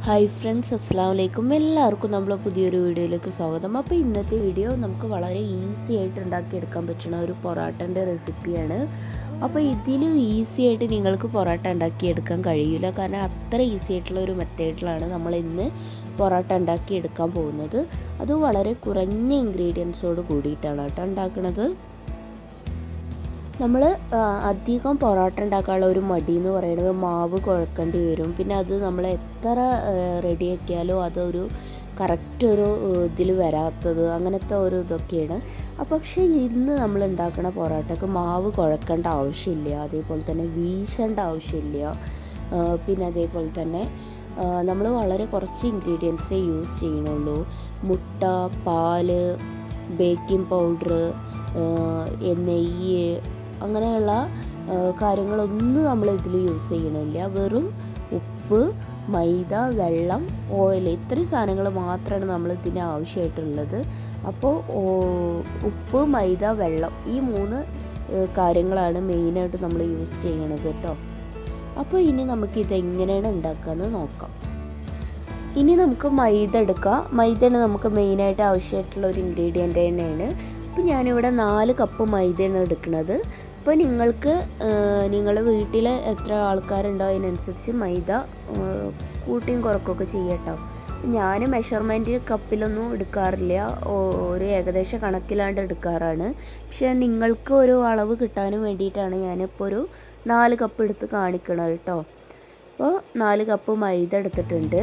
hi friends അസ്സാം വലൈക്കും എല്ലാവർക്കും നമ്മളെ പുതിയൊരു വീഡിയോയിലേക്ക് സ്വാഗതം അപ്പോൾ ഇന്നത്തെ വീഡിയോ നമുക്ക് വളരെ ഈസി ആയിട്ട് ഉണ്ടാക്കിയെടുക്കാൻ പറ്റുന്ന ഒരു പൊറാട്ടൻ്റെ റെസിപ്പിയാണ് അപ്പോൾ ഇതിലും ഈസി ആയിട്ട് നിങ്ങൾക്ക് പൊറോട്ട ഉണ്ടാക്കിയെടുക്കാൻ കഴിയില്ല കാരണം അത്ര ഈസി ആയിട്ടുള്ള ഒരു മെത്തേഡിലാണ് നമ്മൾ ഇന്ന് പൊറോട്ട ഉണ്ടാക്കിയെടുക്കാൻ പോകുന്നത് അത് വളരെ കുറഞ്ഞ ഇൻഗ്രീഡിയൻസോട് കൂടിയിട്ടാണ് കേട്ടോ ഉണ്ടാക്കുന്നത് നമ്മൾ അധികം പൊറോട്ട ഉണ്ടാക്കാനുള്ള ഒരു മടി എന്ന് പറയുന്നത് മാവ് കുഴക്കേണ്ടി വരും പിന്നെ അത് നമ്മൾ എത്ര റെഡിയാക്കിയാലും അതൊരു കറക്റ്റ് ഒരു ഇതിൽ വരാത്തത് അങ്ങനത്തെ ഒരു ഇതൊക്കെയാണ് പക്ഷേ ഇന്ന് നമ്മൾ ഉണ്ടാക്കുന്ന പൊറോട്ടക്ക് മാവ് കുഴക്കേണ്ട ആവശ്യമില്ല അതേപോലെ തന്നെ വീശേണ്ട ആവശ്യമില്ല പിന്നെ അതേപോലെ തന്നെ നമ്മൾ വളരെ കുറച്ച് ഇൻഗ്രീഡിയൻസേ യൂസ് ചെയ്യണുള്ളൂ മുട്ട പാല് ബേക്കിംഗ് പൗഡർ നെയ്യ് അങ്ങനെയുള്ള കാര്യങ്ങളൊന്നും നമ്മൾ ഇതിൽ യൂസ് ചെയ്യണില്ല വെറും ഉപ്പ് മൈദ വെള്ളം ഓയിൽ ഇത്രയും സാധനങ്ങൾ മാത്രമാണ് നമ്മൾ ഇതിന് ആവശ്യമായിട്ടുള്ളത് അപ്പോൾ ഉപ്പ് മൈദ വെള്ളം ഈ മൂന്ന് കാര്യങ്ങളാണ് മെയിനായിട്ട് നമ്മൾ യൂസ് ചെയ്യണത് കേട്ടോ അപ്പോൾ ഇനി നമുക്ക് ഇതെങ്ങനെയാണ് ഉണ്ടാക്കുകയെന്ന് നോക്കാം ഇനി നമുക്ക് മൈദ എടുക്കാം മൈദയാണ് നമുക്ക് മെയിനായിട്ട് ആവശ്യമായിട്ടുള്ള ഒരു ഇൻഗ്രീഡിയൻ്റ് തന്നെയാണ് അപ്പോൾ ഞാനിവിടെ നാല് കപ്പ് മൈദയാണ് എടുക്കുന്നത് അപ്പോൾ നിങ്ങൾക്ക് നിങ്ങളുടെ വീട്ടിൽ എത്ര ആൾക്കാരുണ്ടോ അതിനനുസരിച്ച് മൈദ കൂട്ടിയും കുറക്കൊക്കെ ചെയ്യട്ടോ ഞാൻ മെഷർമെൻറ്റ് കപ്പിലൊന്നും എടുക്കാറില്ല ഒരു ഏകദേശ കണക്കിലാണ്ട് എടുക്കാറാണ് പക്ഷേ നിങ്ങൾക്ക് ഒരു അളവ് കിട്ടാനും വേണ്ടിയിട്ടാണ് ഞാനിപ്പോൾ ഒരു നാല് കപ്പ് എടുത്ത് കാണിക്കണത് കേട്ടോ അപ്പോൾ നാല് കപ്പ് മൈദ എടുത്തിട്ടുണ്ട്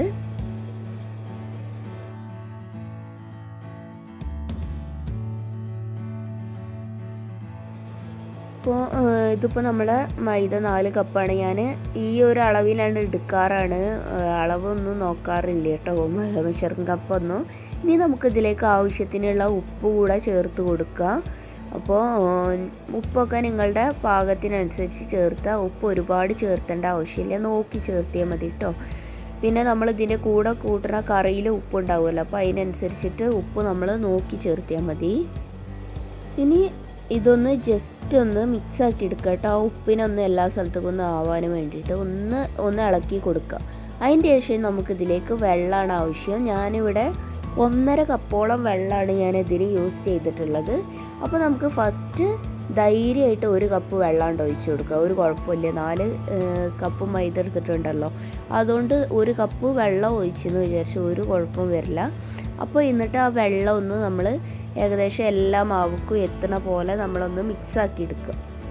ഇപ്പോൾ ഇതിപ്പോൾ നമ്മളെ മൈദ നാല് കപ്പാണ് ഞാൻ ഈ ഒരു അളവിലാണ് എടുക്കാറാണ് അളവൊന്നും നോക്കാറില്ല കേട്ടോ മെഷറിംഗ് കപ്പൊന്നും ഇനി നമുക്കിതിലേക്ക് ആവശ്യത്തിനുള്ള ഉപ്പ് കൂടെ ചേർത്ത് കൊടുക്കുക അപ്പോൾ ഉപ്പൊക്കെ നിങ്ങളുടെ പാകത്തിനനുസരിച്ച് ചേർത്താൽ ഉപ്പ് ഒരുപാട് ചേർത്തേണ്ട ആവശ്യമില്ല നോക്കി ചേർത്തിയാൽ മതി കേട്ടോ പിന്നെ നമ്മൾ ഇതിൻ്റെ കൂടെ കൂട്ടുന്ന കറിയിൽ ഉപ്പ് ഉണ്ടാവുമല്ലോ അപ്പോൾ അതിനനുസരിച്ചിട്ട് ഉപ്പ് നമ്മൾ നോക്കി ചേർത്തിയാൽ മതി ഇനി ഇതൊന്ന് ജസ്റ്റ് ഒന്ന് മിക്സ് ആക്കി എടുക്കുക കേട്ടോ ആ ഉപ്പിനൊന്ന് എല്ലാ സ്ഥലത്തേക്കും ഒന്ന് ആവാനും വേണ്ടിയിട്ട് ഒന്ന് ഒന്ന് ഇളക്കി കൊടുക്കുക അതിൻ്റെ ശേഷം നമുക്കിതിലേക്ക് വെള്ളമാണ് ആവശ്യം ഞാനിവിടെ ഒന്നര കപ്പോളം വെള്ളമാണ് ഞാൻ ഇതിന് യൂസ് ചെയ്തിട്ടുള്ളത് അപ്പോൾ നമുക്ക് ഫസ്റ്റ് ധൈര്യമായിട്ട് ഒരു കപ്പ് വെള്ളം ഒഴിച്ച് കൊടുക്കുക ഒരു കുഴപ്പമില്ല നാല് കപ്പ് മൈദ എടുത്തിട്ടുണ്ടല്ലോ അതുകൊണ്ട് ഒരു കപ്പ് വെള്ളം ഒഴിച്ചെന്ന് വിചാരിച്ച് ഒരു കുഴപ്പവും വരില്ല അപ്പോൾ എന്നിട്ട് ആ വെള്ളം ഒന്ന് നമ്മൾ ഏകദേശം എല്ലാ മാവുക്കും എത്തണ പോലെ നമ്മളൊന്ന് മിക്സ് ആക്കി എടുക്കുക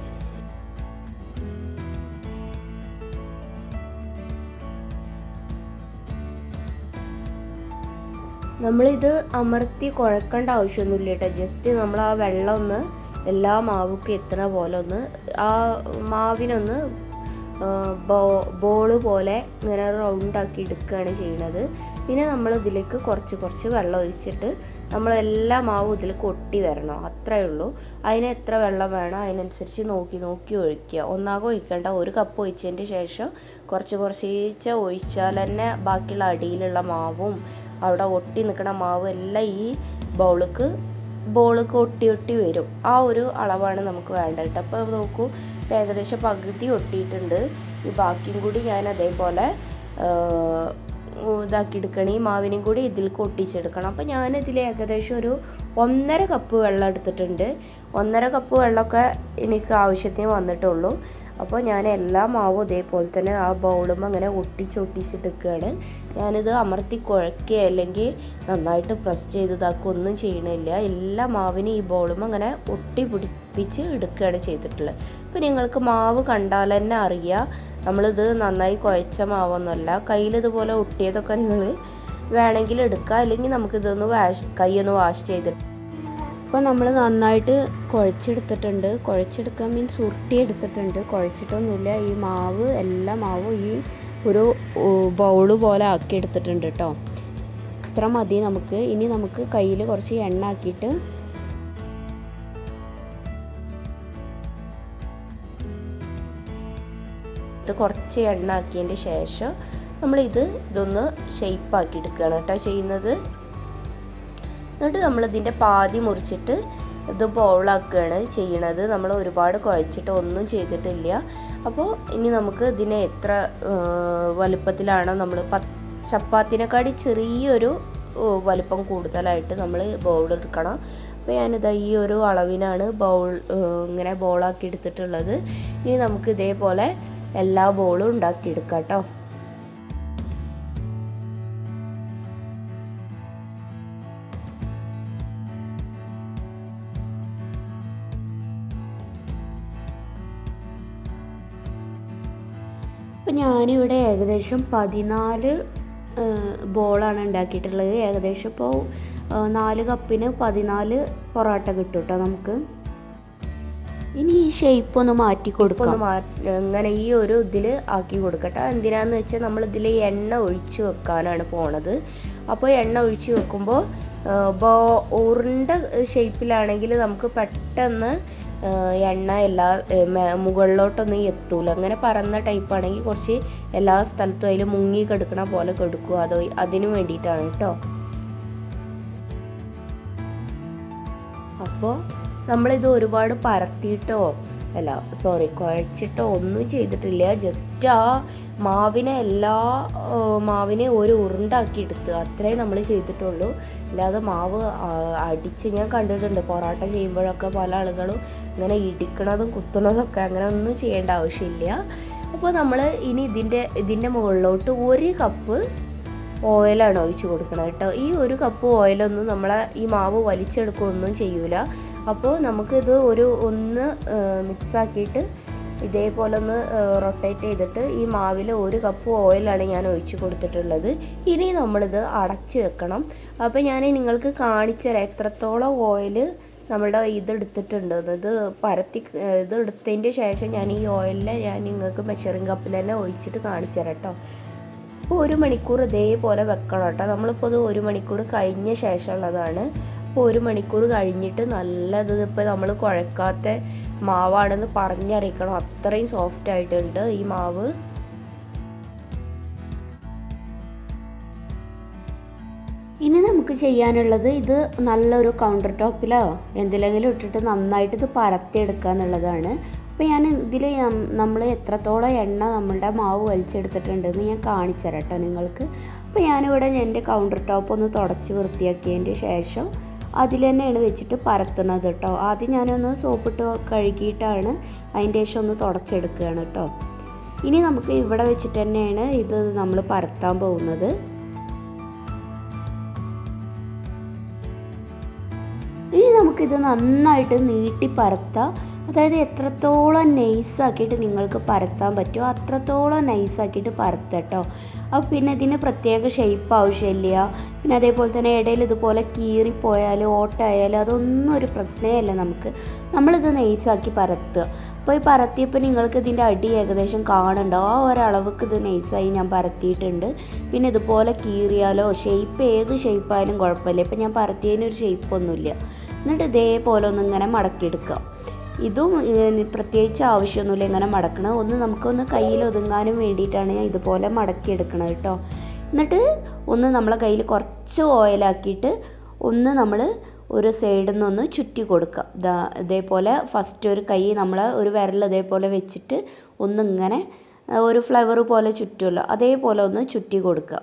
നമ്മളിത് അമർത്തി കുഴക്കേണ്ട ആവശ്യമൊന്നുമില്ല കേട്ടോ ജസ്റ്റ് നമ്മൾ ആ വെള്ളം ഒന്ന് എല്ലാ മാവുക്കും എത്തണ പോലെ ഒന്ന് ആ മാവിനൊന്ന് ബോ ബോള് പോലെ ഇങ്ങനെ റൗണ്ടാക്കി എടുക്കുകയാണ് ചെയ്യുന്നത് പിന്നെ നമ്മൾ ഇതിലേക്ക് കുറച്ച് കുറച്ച് വെള്ളം ഒഴിച്ചിട്ട് നമ്മൾ എല്ലാ മാവും ഇതിൽ കൊട്ടി വരണം അത്രയേ ഉള്ളൂ അതിന് എത്ര വെള്ളം വേണോ അതിനനുസരിച്ച് നോക്കി നോക്കി ഒഴിക്കുക ഒന്നാകെ ഒഴിക്കേണ്ട ഒരു കപ്പ് ഒഴിച്ചതിൻ്റെ ശേഷം കുറച്ച് കുറച്ച് ഒഴിച്ചാൽ തന്നെ ബാക്കിയുള്ള അടിയിലുള്ള മാവും അവിടെ ഒട്ടി നിൽക്കുന്ന മാവും എല്ലാം ഈ ബൗൾക്ക് ബോൾക്ക് ഒട്ടി ഒട്ടി വരും ആ ഒരു അളവാണ് നമുക്ക് വേണ്ടത് കേട്ടോ അപ്പോൾ നോക്കൂ ഇപ്പോൾ ഏകദേശം പകുതി ഒട്ടിയിട്ടുണ്ട് ഈ ബാക്കിയും കൂടി ഞാൻ അതേപോലെ ഇതാക്കി എടുക്കണം ഈ മാവിനെയും കൂടി ഇതിൽ ഒട്ടിച്ചെടുക്കണം അപ്പോൾ ഞാനിതിൽ ഏകദേശം ഒരു ഒന്നര കപ്പ് വെള്ളം എടുത്തിട്ടുണ്ട് ഒന്നര കപ്പ് വെള്ളമൊക്കെ എനിക്ക് ആവശ്യത്തിന് വന്നിട്ടുള്ളൂ അപ്പോൾ ഞാൻ എല്ലാ മാവും ഇതേപോലെ തന്നെ ആ ബൗളും അങ്ങനെ ഒട്ടിച്ച് ഒട്ടിച്ചെടുക്കുകയാണ് ഞാനിത് അമർത്തി കുഴക്കുക അല്ലെങ്കിൽ നന്നായിട്ട് പ്രസ് ചെയ്ത് ഇതാക്കുക ഒന്നും ചെയ്യണില്ല എല്ലാ മാവിനും ഈ ബൗളും അങ്ങനെ ഒട്ടി പിടിപ്പിച്ച് എടുക്കുകയാണ് ചെയ്തിട്ടുള്ളത് ഇപ്പോൾ നിങ്ങൾക്ക് മാവ് കണ്ടാൽ തന്നെ അറിയാം നമ്മളിത് നന്നായി കുഴച്ച മാവൊന്നുമല്ല കയ്യിൽ ഇതുപോലെ ഒട്ടിയതൊക്കെ നിങ്ങൾ വേണമെങ്കിൽ എടുക്കുക അല്ലെങ്കിൽ നമുക്കിതൊന്ന് വാഷ് കൈയൊന്ന് വാഷ് ചെയ്തിട്ട് അപ്പോൾ നമ്മൾ നന്നായിട്ട് കുഴച്ചെടുത്തിട്ടുണ്ട് കുഴച്ചെടുക്കാൻ മീൻസ് ഉരുട്ടിയെടുത്തിട്ടുണ്ട് കുഴച്ചിട്ടൊന്നുമില്ല ഈ മാവ് എല്ലാ മാവും ഈ ഒരു ബൗള് പോലെ ആക്കി എടുത്തിട്ടുണ്ട് കേട്ടോ ഇത്ര മതി നമുക്ക് ഇനി നമുക്ക് കയ്യിൽ കുറച്ച് എണ്ണ ആക്കിയിട്ട് കുറച്ച് എണ്ണ ആക്കിയതിൻ്റെ ശേഷം നമ്മളിത് ഇതൊന്ന് ഷെയ്പ്പാക്കി എടുക്കുകയാണ് കേട്ടോ ചെയ്യുന്നത് എന്നിട്ട് നമ്മളിതിൻ്റെ പാതി മുറിച്ചിട്ട് ഇത് ബൗളാക്കുകയാണ് ചെയ്യണത് നമ്മൾ ഒരുപാട് കുഴച്ചിട്ട് ഒന്നും ചെയ്തിട്ടില്ല അപ്പോൾ ഇനി നമുക്ക് ഇതിനെ എത്ര വലുപ്പത്തിലാണോ നമ്മൾ ചപ്പാത്തിനെക്കാട്ടി ചെറിയൊരു ഓ, വലിപ്പം കൂടുതലായിട്ട് നമ്മൾ ബൗൾ എടുക്കണം അപ്പോൾ ഞാനിതാ ഈ ഒരു അളവിനാണ് ബൗൾ ഇങ്ങനെ ബോളാക്കി എടുത്തിട്ടുള്ളത് ഇനി നമുക്ക് ഇതേപോലെ എല്ലാ ബോളും ഉണ്ടാക്കിയെടുക്കാം കേട്ടോ അപ്പം ഞാനിവിടെ ഏകദേശം പതിനാല് ബോളാണ് ഉണ്ടാക്കിയിട്ടുള്ളത് ഏകദേശം ഇപ്പോൾ നാല് കപ്പിന് പതിനാല് പൊറോട്ട കിട്ടും കേട്ടോ നമുക്ക് ഇനി ഈ ഷേപ്പ് ഒന്ന് മാറ്റി കൊടുക്കാം ഇങ്ങനെ ഈ ഒരു ഇതിൽ ആക്കി കൊടുക്കട്ടെ എന്തിനാന്ന് വെച്ചാൽ നമ്മൾ ഇതിൽ എണ്ണ ഒഴിച്ചു വെക്കാനാണ് പോണത് അപ്പോൾ എണ്ണ ഒഴിച്ചു വെക്കുമ്പോൾ ബോ ഉരുണ്ട ഷേപ്പിലാണെങ്കിൽ നമുക്ക് പെട്ടെന്ന് ആ, എണ്ണ എല്ലാ ഏ, മേ- മുകളിലോട്ടൊന്നും എത്തൂല അങ്ങനെ പരന്ന ടൈപ്പ് ആണെങ്കിൽ കുറച്ച് എല്ലാ സ്ഥലത്തും അതിൽ മുങ്ങി കിടക്കണ പോലെ കെടുക്കുക അത് അതിന് വേണ്ടിയിട്ടാണ് കേട്ടോ അപ്പോൾ നമ്മളിത് ഒരുപാട് പരത്തിയിട്ടോ അല്ല സോറി കുഴച്ചിട്ടോ ഒന്നും ചെയ്തിട്ടില്ല ജസ്റ്റ് ആ മാവിനെ എല്ലാ ആ, മാവിനെ ഒരു ഉരുണ്ടാക്കി എടുത്ത് അത്രേ നമ്മൾ ചെയ്തിട്ടുള്ളൂ അല്ലാതെ മാവ് ആ, അടിച്ച് ഞാൻ കണ്ടിട്ടുണ്ട് പൊറോട്ട ചെയ്യുമ്പോഴൊക്കെ പല ആളുകളും ഇങ്ങനെ ഇടിക്കണതും കുത്തണതൊക്കെ അങ്ങനെ ഒന്നും ചെയ്യേണ്ട ആവശ്യമില്ല അപ്പോൾ നമ്മൾ ഇനി ഇതിൻ്റെ ഇതിൻ്റെ മുകളിലോട്ട് ഒരു കപ്പ് ഓയിലാണ് ഒഴിച്ച് കൊടുക്കണം കേട്ടോ ഈ ഒരു കപ്പ് ഓയിലൊന്നും നമ്മളെ ഈ മാവ് വലിച്ചെടുക്കുകയൊന്നും ചെയ്യൂല അപ്പോൾ നമുക്കിത് ഒരു ഒന്ന് മിക്സാക്കിയിട്ട് ഇതേപോലെ ഒന്ന് റൊട്ടേറ്റ് ചെയ്തിട്ട് ഈ മാവിൽ ഒരു കപ്പ് ഓയിലാണ് ഞാൻ ഒഴിച്ച് കൊടുത്തിട്ടുള്ളത് ഇനി നമ്മളിത് അടച്ച് വെക്കണം അപ്പോൾ ഞാൻ നിങ്ങൾക്ക് കാണിച്ചു തരാം എത്രത്തോളം ഓയിൽ നമ്മളുടെ ഇത് എടുത്തിട്ടുണ്ട് ഇത് പരത്തി ഏഹ് ഇത് എടുത്തതിൻ്റെ ശേഷം ഞാൻ ഈ ഓയിലിൽ ഞാൻ നിങ്ങൾക്ക് മെഷറിംഗ് കപ്പിൽ തന്നെ ഒഴിച്ചിട്ട് കാണിച്ചു തരാം കേട്ടോ അപ്പോൾ ഒരു മണിക്കൂർ ഇതേപോലെ വെക്കണം കേട്ടോ നമ്മളിപ്പോൾ ഇത് ഒരു മണിക്കൂർ കഴിഞ്ഞ ശേഷമുള്ളതാണ് അപ്പോൾ ഒരു മണിക്കൂർ കഴിഞ്ഞിട്ട് നല്ലത് ഇപ്പോൾ നമ്മൾ കുഴക്കാത്ത മാവാണെന്ന് പറഞ്ഞറിയിക്കണം അത്രയും സോഫ്റ്റ് ആയിട്ടുണ്ട് ഈ മാവ് ഇനി നമുക്ക് ചെയ്യാനുള്ളത് ഇത് നല്ലൊരു കൗണ്ടർ ടോപ്പിലോ എന്തിലെങ്കിലും ഇട്ടിട്ട് നന്നായിട്ട് ഇത് പരത്തിയെടുക്കുക എന്നുള്ളതാണ് അപ്പോൾ ഞാൻ ഇതിൽ നമ്മൾ എത്രത്തോളം എണ്ണ നമ്മളുടെ മാവ് വലിച്ചെടുത്തിട്ടുണ്ടെന്ന് ഞാൻ കാണിച്ചു തരാം കേട്ടോ നിങ്ങൾക്ക് അപ്പോൾ ഞാനിവിടെ എൻ്റെ കൗണ്ടർ ടോപ്പ് ഒന്ന് തുടച്ച് വൃത്തിയാക്കിയതിൻ്റെ ശേഷം അതിൽ തന്നെയാണ് വെച്ചിട്ട് പരത്തുന്നത് കേട്ടോ ആദ്യം ഞാനൊന്ന് സോപ്പിട്ട് കഴുകിയിട്ടാണ് അതിൻ്റെ ശേഷം ഒന്ന് തുടച്ചെടുക്കുകയാണ് കേട്ടോ ഇനി നമുക്ക് ഇവിടെ വെച്ചിട്ട് തന്നെയാണ് ഇത് നമ്മൾ പരത്താൻ പോകുന്നത് ഇനി നമുക്കിത് നന്നായിട്ട് നീട്ടി പരത്താം അതായത് എത്രത്തോളം നൈസാക്കിയിട്ട് നിങ്ങൾക്ക് പരത്താൻ പറ്റുമോ അത്രത്തോളം നൈസാക്കിയിട്ട് പരത്തട്ടോ അപ്പോൾ പിന്നെ ഇതിന് പ്രത്യേക ഷേപ്പ് ആവശ്യമില്ല പിന്നെ അതേപോലെ തന്നെ ഇടയിൽ ഇതുപോലെ കീറിപ്പോയാലും ഓട്ടായാലും അതൊന്നും ഒരു പ്രശ്നമല്ല നമുക്ക് നമ്മളിത് നൈസാക്കി പരത്തുക അപ്പോൾ ഈ പരത്തിയപ്പോൾ നിങ്ങൾക്ക് ഇതിൻ്റെ അടി ഏകദേശം കാണുന്നുണ്ടാവും ആ ഒരളവുക്ക് ഇത് നൈസായി ഞാൻ പരത്തിയിട്ടുണ്ട് പിന്നെ ഇതുപോലെ കീറിയാലോ ഷേപ്പ് ഏത് ഷേപ്പായാലും കുഴപ്പമില്ല ഇപ്പം ഞാൻ പരത്തിയതിനൊരു ഷേപ്പൊന്നുമില്ല എന്നിട്ട് ഇതേപോലെ ഒന്ന് ഇങ്ങനെ മടക്കിയെടുക്കുക ഇതും ഏഹ്, പ്രത്യേകിച്ച് ആവശ്യമൊന്നുമില്ല ഇങ്ങനെ മടക്കണം ഒന്ന് നമുക്കൊന്ന് കയ്യിൽ ഒതുങ്ങാനും വേണ്ടിയിട്ടാണ് ഞാൻ ഇതുപോലെ മടക്കിയെടുക്കണത് കേട്ടോ എന്നിട്ട് ഒന്ന് നമ്മളെ കയ്യിൽ കുറച്ച് ഓയിലാക്കിയിട്ട് ഒന്ന് നമ്മൾ ഒരു സൈഡിൽ നിന്നൊന്ന് ചുറ്റി കൊടുക്കുക ദാ ഇതേപോലെ ഫസ്റ്റ് ഒരു കൈ നമ്മൾ ഒരു വിരൽ ഇതേപോലെ വെച്ചിട്ട് ഒന്നിങ്ങനെ ഏഹ്, ഒരു ഫ്ലവർ പോലെ ചുറ്റുമല്ലോ അതേപോലെ ഒന്ന് ചുറ്റി കൊടുക്കുക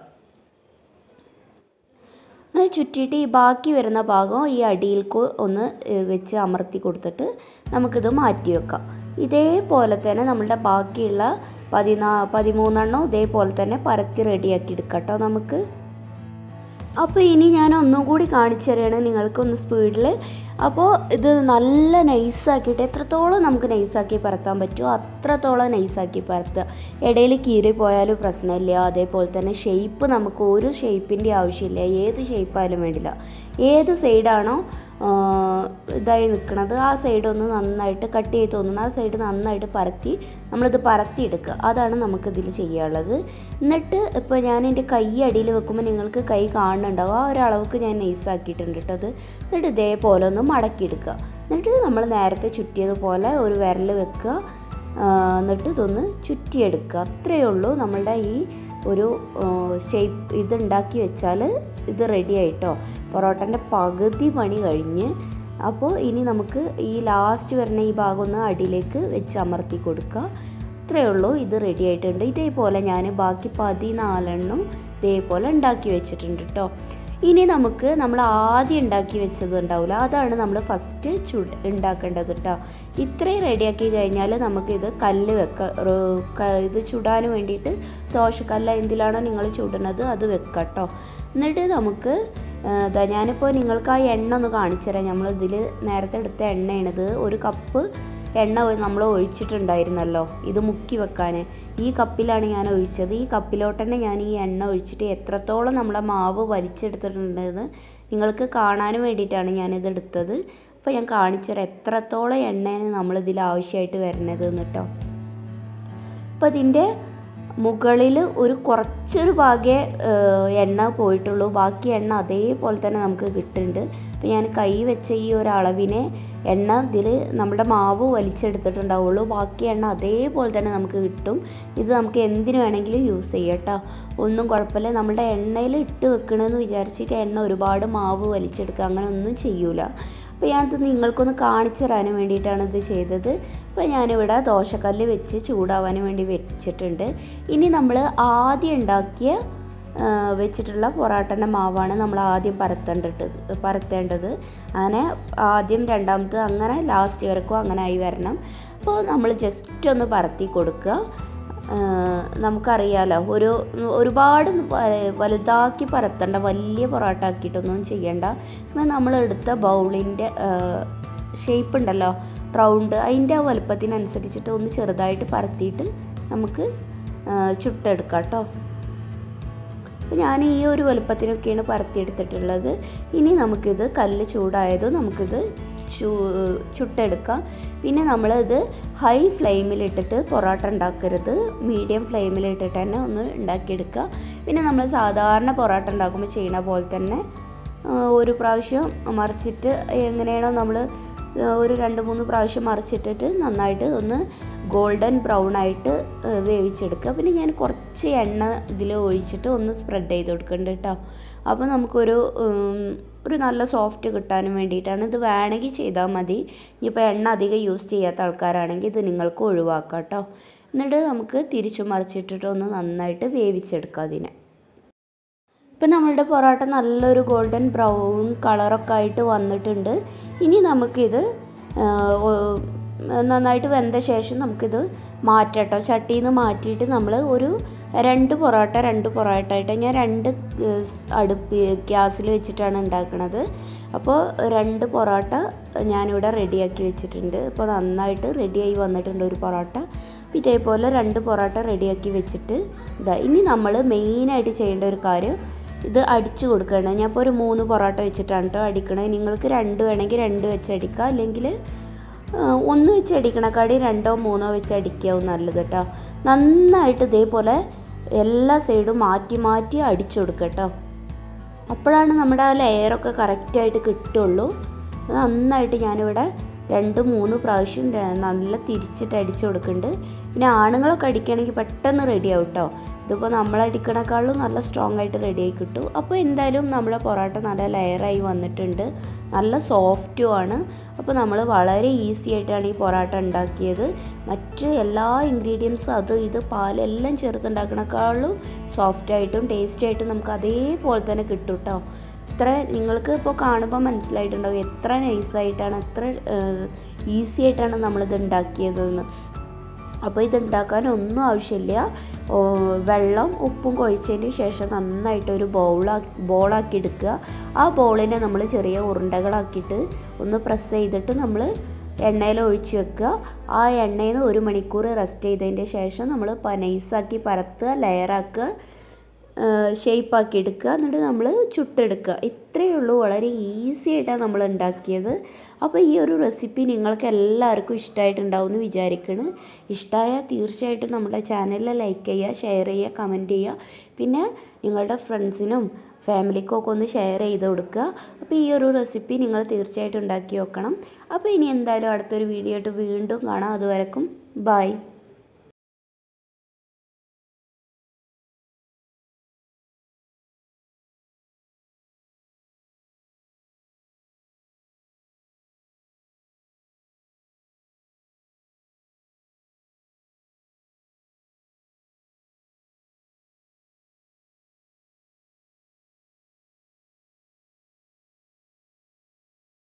അങ്ങനെ ചുറ്റിയിട്ട് ഈ ബാക്കി വരുന്ന ഭാഗം ഈ അടിയിൽക്ക് ഒന്ന് ഏഹ്, വെച്ച് അമർത്തി കൊടുത്തിട്ട് നമുക്കിത് മാറ്റി വെക്കാം ഇതേപോലെ തന്നെ നമ്മളുടെ ബാക്കിയുള്ള പതിനാ പതിമൂന്നെണ്ണം ഇതേപോലെ തന്നെ പരത്തി റെഡിയാക്കി എടുക്കാം കേട്ടോ നമുക്ക് അപ്പോൾ ഇനി ഞാൻ ഒന്നും കൂടി കാണിച്ചു തരികയാണ് നിങ്ങൾക്കൊന്ന് സ്പീഡിൽ അപ്പോൾ ഇത് നല്ല നൈസാക്കിയിട്ട് എത്രത്തോളം നമുക്ക് നൈസാക്കി പരത്താൻ പറ്റുമോ അത്രത്തോളം നൈസാക്കി പരത്തുക ഇടയിൽ കീറി പോയാലും പ്രശ്നമില്ല അതേപോലെ തന്നെ ഷേപ്പ് നമുക്ക് ഒരു ഷേപ്പിൻ്റെ ആവശ്യമില്ല ഏത് ഷേപ്പായാലും വേണ്ടില്ല ഏത് സൈഡാണോ ഇതായി നിൽക്കുന്നത് ആ സൈഡ് ഒന്ന് നന്നായിട്ട് കട്ട് ചെയ്ത് തോന്നുന്നു ആ സൈഡ് നന്നായിട്ട് പരത്തി നമ്മളിത് പരത്തി എടുക്കുക അതാണ് നമുക്കിതിൽ ചെയ്യാനുള്ളത് എന്നിട്ട് ഇപ്പോൾ ഞാൻ എൻ്റെ കൈ അടിയിൽ വെക്കുമ്പോൾ നിങ്ങൾക്ക് കൈ കാണുന്നുണ്ടാവും ആ ഒരളവുക്ക് ഞാൻ നൈസാക്കിയിട്ടുണ്ട് കേട്ടോ അത് എന്നിട്ട് ഇതേപോലെ ഒന്ന് മടക്കിയെടുക്കുക എന്നിട്ട് നമ്മൾ നേരത്തെ ചുറ്റിയതുപോലെ ഒരു വിരൽ വെക്കുക ആ, എന്നിട്ട് ഇതൊന്ന് ചുറ്റിയെടുക്കുക അത്രയേ ഉള്ളൂ നമ്മളുടെ ഈ ഒരു ഷേപ്പ് ഇത് ഉണ്ടാക്കി വെച്ചാൽ ഇത് റെഡി ആയിട്ടോ പൊറോട്ടൻ്റെ പകുതി പണി കഴിഞ്ഞ് അപ്പോൾ ഇനി നമുക്ക് ഈ ലാസ്റ്റ് വരുന്ന ഈ ഭാഗം ഒന്ന് അടിയിലേക്ക് വെച്ച് അമർത്തി കൊടുക്കുക ഇത്രയേ ഉള്ളൂ ഇത് റെഡി ആയിട്ടുണ്ട് ഇതേപോലെ ഞാൻ ബാക്കി പതിനാലെണ്ണം ഇതേപോലെ ഉണ്ടാക്കി വെച്ചിട്ടുണ്ട് കേട്ടോ ഇനി നമുക്ക് നമ്മൾ ആദ്യം ഉണ്ടാക്കി വെച്ചത് ഉണ്ടാവില്ല അതാണ് നമ്മൾ ഫസ്റ്റ് ചു ഉണ്ടാക്കേണ്ടത് കേട്ടോ ഇത്രയും റെഡിയാക്കി കഴിഞ്ഞാൽ നമുക്കിത് കല്ല് വെക്ക ഇത് ചുടാൻ വേണ്ടിയിട്ട് ദോശക്കല്ല എന്തിലാണോ നിങ്ങൾ ചുടുന്നത് അത് വെക്കാം കേട്ടോ എന്നിട്ട് നമുക്ക് ഇതാ ഞാനിപ്പോൾ നിങ്ങൾക്ക് ആ എണ്ണ ഒന്ന് കാണിച്ചു തരാം നമ്മൾ ഇതിൽ നേരത്തെ എടുത്ത എണ്ണയാണിത് ഒരു കപ്പ് എണ്ണ നമ്മൾ ഒഴിച്ചിട്ടുണ്ടായിരുന്നല്ലോ ഇത് മുക്കി വെക്കാൻ ഈ കപ്പിലാണ് ഞാൻ ഒഴിച്ചത് ഈ കപ്പിലോട്ട് തന്നെ ഞാൻ ഈ എണ്ണ ഒഴിച്ചിട്ട് എത്രത്തോളം നമ്മളെ മാവ് വലിച്ചെടുത്തിട്ടുണ്ടെന്ന് നിങ്ങൾക്ക് കാണാനും വേണ്ടിയിട്ടാണ് ഞാനിത് എടുത്തത് അപ്പോൾ ഞാൻ കാണിച്ചുതരാം എത്രത്തോളം എണ്ണയാണ് നമ്മളിതിൽ ആവശ്യമായിട്ട് വരുന്നത് കേട്ടോ അപ്പോൾ ഇതിൻ്റെ മുകളിൽ ഒരു കുറച്ചൊരു ഭാഗേ എണ്ണ പോയിട്ടുള്ളൂ ബാക്കി എണ്ണ അതേപോലെ തന്നെ നമുക്ക് കിട്ടുന്നുണ്ട് അപ്പോൾ ഞാൻ കൈ വെച്ച ഈ ഒരു അളവിനെ എണ്ണ ഇതിൽ നമ്മുടെ മാവ് വലിച്ചെടുത്തിട്ടുണ്ടാവുള്ളൂ ബാക്കി എണ്ണ അതേപോലെ തന്നെ നമുക്ക് കിട്ടും ഇത് നമുക്ക് എന്തിനു വേണമെങ്കിലും യൂസ് ചെയ്യാം കേട്ടോ ഒന്നും കുഴപ്പമില്ല നമ്മുടെ എണ്ണയിൽ ഇട്ട് വെക്കണമെന്ന് വിചാരിച്ചിട്ട് എണ്ണ ഒരുപാട് മാവ് വലിച്ചെടുക്കുക അങ്ങനെ ഒന്നും ചെയ്യൂല അപ്പോൾ ഞാനിത് നിങ്ങൾക്കൊന്ന് കാണിച്ചു തരാനും വേണ്ടിയിട്ടാണ് ഇത് ചെയ്തത് അപ്പോൾ ഞാനിവിടെ ദോശക്കല്ല് വെച്ച് ചൂടാവാൻ വേണ്ടി വെച്ചിട്ടുണ്ട് ഇനി നമ്മൾ ആദ്യം ഉണ്ടാക്കിയ വെച്ചിട്ടുള്ള പൊറാട്ടൻ്റെ മാവാണ് നമ്മൾ ആദ്യം പരത്തേണ്ടത് പരത്തേണ്ടത് അങ്ങനെ ആദ്യം രണ്ടാമത് അങ്ങനെ ലാസ്റ്റ് വരക്കും അങ്ങനെ ആയി വരണം അപ്പോൾ നമ്മൾ ജസ്റ്റ് ഒന്ന് പരത്തി കൊടുക്കുക നമുക്കറിയാലോ ഒരു ഒരുപാട് വലുതാക്കി പരത്തണ്ട വലിയ പൊറോട്ട ആക്കിയിട്ടൊന്നും ചെയ്യണ്ട എന്നാൽ നമ്മൾ എടുത്ത ബൗളിൻ്റെ ഷേപ്പ് ഉണ്ടല്ലോ റൗണ്ട് അതിൻ്റെ ആ വലുപ്പത്തിനനുസരിച്ചിട്ട് ഒന്ന് ചെറുതായിട്ട് പരത്തിയിട്ട് നമുക്ക് ചുട്ടെടുക്കാം കേട്ടോ ഞാൻ ഈ ഒരു വലുപ്പത്തിനൊക്കെയാണ് പരത്തിയെടുത്തിട്ടുള്ളത് ഇനി നമുക്കിത് കല്ല് ചൂടായതും നമുക്കിത് ചൂ ചുട്ടെടുക്കാം പിന്നെ നമ്മളിത് ഹൈ ഫ്ലെയിമിലിട്ടിട്ട് പൊറോട്ട ഉണ്ടാക്കരുത് മീഡിയം ഫ്ലെയിമിലിട്ടിട്ട് തന്നെ ഒന്ന് ഉണ്ടാക്കിയെടുക്കുക പിന്നെ നമ്മൾ സാധാരണ പൊറോട്ട ഉണ്ടാക്കുമ്പോൾ ചെയ്യുന്ന പോലെ തന്നെ ഒരു പ്രാവശ്യം മറിച്ചിട്ട് എങ്ങനെയാണോ നമ്മൾ ഒരു രണ്ട് മൂന്ന് പ്രാവശ്യം മറിച്ചിട്ടിട്ട് നന്നായിട്ട് ഒന്ന് ഗോൾഡൻ ബ്രൗൺ ആയിട്ട് വേവിച്ചെടുക്കുക പിന്നെ ഞാൻ കുറച്ച് എണ്ണ ഇതിൽ ഒഴിച്ചിട്ട് ഒന്ന് സ്പ്രെഡ് ചെയ്ത് കൊടുക്കുന്നുണ്ട് കേട്ടോ അപ്പോൾ നമുക്കൊരു ഒരു നല്ല സോഫ്റ്റ് കിട്ടാനും വേണ്ടിയിട്ടാണ് ഇത് വേണമെങ്കിൽ ചെയ്താൽ മതി ഇനിയിപ്പോൾ എണ്ണ അധികം യൂസ് ചെയ്യാത്ത ആൾക്കാരാണെങ്കിൽ ഇത് നിങ്ങൾക്ക് ഒഴിവാക്കാം കേട്ടോ എന്നിട്ട് നമുക്ക് തിരിച്ചു മറിച്ചിട്ടിട്ട് ഒന്ന് നന്നായിട്ട് വേവിച്ചെടുക്കാം അതിനെ ഇപ്പം നമ്മളുടെ പൊറോട്ട നല്ലൊരു ഗോൾഡൻ ബ്രൗൺ കളറൊക്കെ ആയിട്ട് വന്നിട്ടുണ്ട് ഇനി നമുക്കിത് നന്നായിട്ട് വെന്ത ശേഷം നമുക്കിത് മാറ്റട്ടോ ചട്ടിയിൽ നിന്ന് മാറ്റിയിട്ട് നമ്മൾ ഒരു രണ്ട് പൊറോട്ട രണ്ട് പൊറോട്ട ആയിട്ട് ഞാൻ രണ്ട് അടുപ്പ് ഗ്യാസിൽ വെച്ചിട്ടാണ് ഉണ്ടാക്കുന്നത് അപ്പോൾ രണ്ട് പൊറോട്ട ഞാനിവിടെ റെഡിയാക്കി വെച്ചിട്ടുണ്ട് അപ്പോൾ നന്നായിട്ട് റെഡിയായി വന്നിട്ടുണ്ട് ഒരു പൊറോട്ട അപ്പോൾ ഇതേപോലെ രണ്ട് പൊറോട്ട റെഡിയാക്കി വെച്ചിട്ട് ഇതാ ഇനി നമ്മൾ മെയിനായിട്ട് ചെയ്യേണ്ട ഒരു കാര്യം ഇത് അടിച്ചു കൊടുക്കണം ഞാൻ ഇപ്പോൾ ഒരു മൂന്ന് പൊറോട്ട വെച്ചിട്ടാണ് കേട്ടോ അടിക്കണത് നിങ്ങൾക്ക് രണ്ട് വേണമെങ്കിൽ രണ്ട് വെച്ച് അടിക്കുക അല്ലെങ്കിൽ ഒന്ന് വെച്ച് അടിക്കണക്കാടി രണ്ടോ മൂന്നോ വെച്ച് അടിക്കാവും നല്ലത് കേട്ടോ നന്നായിട്ട് ഇതേപോലെ എല്ലാ സൈഡും മാറ്റി മാറ്റി അടിച്ചു കൊടുക്കുക കേട്ടോ അപ്പോഴാണ് നമ്മുടെ ആ ലെയറൊക്കെ കറക്റ്റായിട്ട് കിട്ടുള്ളൂ നന്നായിട്ട് ഞാനിവിടെ രണ്ട് മൂന്ന് പ്രാവശ്യം നല്ല തിരിച്ചിട്ട് അടിച്ചു കൊടുക്കുന്നുണ്ട് പിന്നെ ആണുങ്ങളൊക്കെ അടിക്കുകയാണെങ്കിൽ പെട്ടെന്ന് റെഡി ആവും കേട്ടോ ഇതിപ്പോൾ നമ്മൾ അടിക്കണേക്കാളും നല്ല സ്ട്രോങ് ആയിട്ട് റെഡി ആയി കിട്ടും അപ്പോൾ എന്തായാലും നമ്മളെ പൊറോട്ട നല്ല ലെയറായി വന്നിട്ടുണ്ട് നല്ല സോഫ്റ്റും ആണ് അപ്പോൾ നമ്മൾ വളരെ ഈസി ആയിട്ടാണ് ഈ പൊറോട്ട ഉണ്ടാക്കിയത് മറ്റ് എല്ലാ ഇൻഗ്രീഡിയൻസും അത് ഇത് പാലെല്ലാം ചേർത്തുണ്ടാക്കണേക്കാളും സോഫ്റ്റ് ആയിട്ടും ടേസ്റ്റി ആയിട്ടും നമുക്ക് അതേപോലെ തന്നെ കിട്ടും കേട്ടോ ഇത്ര നിങ്ങൾക്ക് ഇപ്പോൾ കാണുമ്പോൾ മനസ്സിലായിട്ടുണ്ടാവും എത്ര നൈസായിട്ടാണ് എത്ര ഈസി ആയിട്ടാണ് നമ്മളിത് ഉണ്ടാക്കിയതെന്ന് അപ്പോൾ ഇത് ഉണ്ടാക്കാൻ ഒന്നും ആവശ്യമില്ല വെള്ളം ഉപ്പും കുഴച്ചതിന് ശേഷം നന്നായിട്ട് ഒരു ബൗളാക്കി ബോളാക്കി എടുക്കുക ആ ബോളിനെ നമ്മൾ ചെറിയ ഉരുണ്ടകളാക്കിയിട്ട് ഒന്ന് പ്രസ് ചെയ്തിട്ട് നമ്മൾ എണ്ണയിൽ ഒഴിച്ച് വെക്കുക ആ എണ്ണയിൽ നിന്ന് ഒരു മണിക്കൂർ റെസ്റ്റ് ചെയ്തതിൻ്റെ ശേഷം നമ്മൾ നൈസാക്കി പരത്തുക ലെയറാക്കുക ഷേപ്പാക്കി എടുക്കുക എന്നിട്ട് നമ്മൾ ചുട്ടെടുക്കുക ഇത്രയേ ഉള്ളൂ വളരെ ഈസി ആയിട്ടാണ് നമ്മൾ ഉണ്ടാക്കിയത് അപ്പോൾ ഈ ഒരു റെസിപ്പി നിങ്ങൾക്ക് എല്ലാവർക്കും ഇഷ്ടമായിട്ടുണ്ടാവും എന്ന് വിചാരിക്കണം ഇഷ്ടമായാൽ തീർച്ചയായിട്ടും നമ്മുടെ ചാനലിൽ ലൈക്ക് ചെയ്യുക ഷെയർ ചെയ്യുക കമൻറ്റ് ചെയ്യുക പിന്നെ നിങ്ങളുടെ ഫ്രണ്ട്സിനും ഫാമിലിക്കും ഒക്കെ ഒന്ന് ഷെയർ ചെയ്ത് കൊടുക്കുക അപ്പോൾ ഈ ഒരു റെസിപ്പി നിങ്ങൾ തീർച്ചയായിട്ടും ഉണ്ടാക്കി നോക്കണം അപ്പോൾ ഇനി എന്തായാലും അടുത്തൊരു വീഡിയോ ആയിട്ട് വീണ്ടും കാണാം അതുവരെക്കും ബൈ